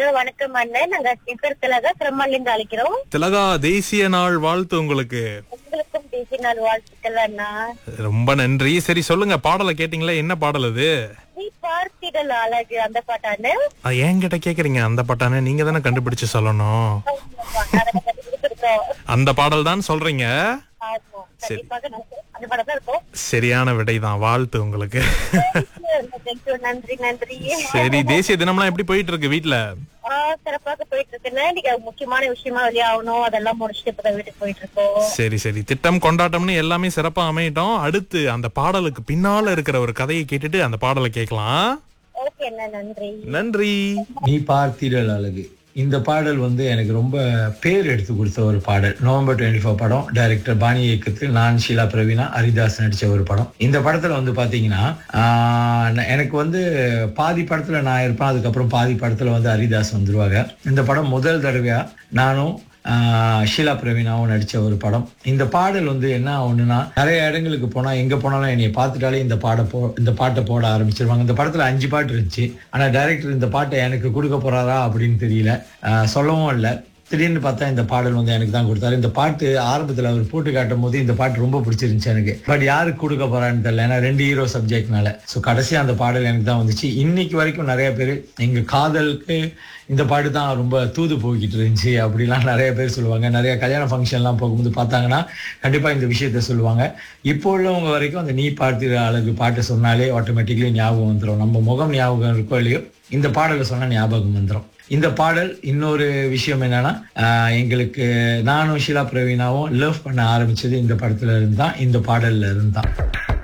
இரவு வணக்கம் அண்ணன் நாங்க என் பேர் திலகா திருமல்லிருந்து அழைக்கிறோம் திலகா தேசிய நாள் வாழ்த்து உங்களுக்கு உங்களுக்கும் தேசிய நாள் வாழ்த்துக்கள் அண்ணா ரொம்ப நன்றி சரி சொல்லுங்க பாடலை கேட்டீங்களா என்ன பாடல் அது நீ பார்த்திடல் அழகு அந்த பாட்டாண்டு அது என்கிட்ட கேக்குறீங்க அந்த பாட்டானே நீங்க தானே கண்டுபிடிச்சு சொல்லணும் கொடுத்துருக்கோம் அந்த பாடல் தான் சொல்றீங்க ஆமா கண்டிப்பாக நான் அந்த படம் தான் இருக்கும் சரியான விடைதான் வாழ்த்து உங்களுக்கு Thank you, நன்றி நன்றி சரி தேசிய தினம்லாம் எப்படி போயிட்டு இருக்கு வீட்ல ஆ, சிறப்பாக போயிட்டு இருக்குன்னு இன்னைக்கு அது முக்கியமான விஷயமா வெளியாகணும் அதெல்லாம் முடிச்சுட்டு இப்பதான் வீட்டுக்கு போயிட்டு இருக்கோம் சரி சரி திட்டம் கொண்டாட்டம்னு எல்லாமே சிறப்பா அமையட்டும் அடுத்து அந்த பாடலுக்கு பின்னால இருக்கிற ஒரு கதையை கேட்டுட்டு அந்த பாடலை கேட்கலாம் ஓகே அண்ணா நன்றி நன்றி நீ பார்த்திடல் அழகு இந்த பாடல் வந்து எனக்கு ரொம்ப பேர் எடுத்து கொடுத்த ஒரு பாடல் நவம்பர் டுவெண்ட்டி ஃபோர் படம் டைரக்டர் பாணி இயக்கத்தில் நான் ஷீலா பிரவீனா ஹரிதாஸ் நடிச்ச ஒரு படம் இந்த படத்துல வந்து பாத்தீங்கன்னா ஆஹ், ந- எனக்கு வந்து பாதி படத்துல நான் இருப்பேன் அதுக்கப்புறம் பாதி படத்துல வந்து ஹரிதாஸ் வந்துருவாங்க இந்த படம் முதல் தடவையா நானும் ஆஹ் ஷீலா பிரவீனாவும் நடிச்ச ஒரு படம் இந்த பாடல் வந்து என்ன ஒண்ணுன்னா நிறைய இடங்களுக்கு போனா எங்க போனாலும் என்னைய பார்த்துட்டாலே இந்த பாட போ இந்த பாட்டை போட ஆரம்பிச்சிருவாங்க இந்த படத்துல அஞ்சு பாட்டு இருந்துச்சு ஆனா டைரக்டர் இந்த பாட்டை எனக்கு கொடுக்க போறாரா அப்படின்னு தெரியல ஆஹ் சொல்லவும் இல்லை திடீர்னு பார்த்தா இந்த பாடல் வந்து எனக்கு தான் கொடுத்தாரு இந்த பாட்டு ஆரம்பத்துல அவர் போட்டு காட்டும் போது இந்த பாட்டு ரொம்ப பிடிச்சிருந்துச்சு எனக்கு பட் யாருக்கு கொடுக்க போறான்னு தெரியல ஏன்னா ரெண்டு ஹீரோ சப்ஜெக்ட்னால ஸோ கடைசியா அந்த பாடல் எனக்கு தான் வந்துச்சு இன்னைக்கு வரைக்கும் நிறைய பேர் எங்க காதலுக்கு இந்த பாட்டு தான் ரொம்ப தூது போய்கிட்டு இருந்துச்சு அப்படிலாம் நிறைய பேர் சொல்லுவாங்க நிறைய கல்யாண ஃபங்க்ஷன்லாம் போகும்போது பார்த்தாங்கன்னா கண்டிப்பா இந்த விஷயத்த சொல்லுவாங்க இப்போ உள்ளவங்க வரைக்கும் அந்த நீ பார்த்திர அழகு பாட்டு சொன்னாலே ஆட்டோமேட்டிக்லி ஞாபகம் வந்துடும் நம்ம முகம் ஞாபகம் இருக்கோ இல்லையோ இந்த பாடலை சொன்னா ஞாபகம் வந்துடும் இந்த பாடல் இன்னொரு விஷயம் என்னன்னா ஆஹ் எங்களுக்கு நானும் ஷீலா பிரவீனாவும் லவ் பண்ண ஆரம்பிச்சது இந்த படத்துல இருந்தான் இந்த பாடல்ல இருந்தான்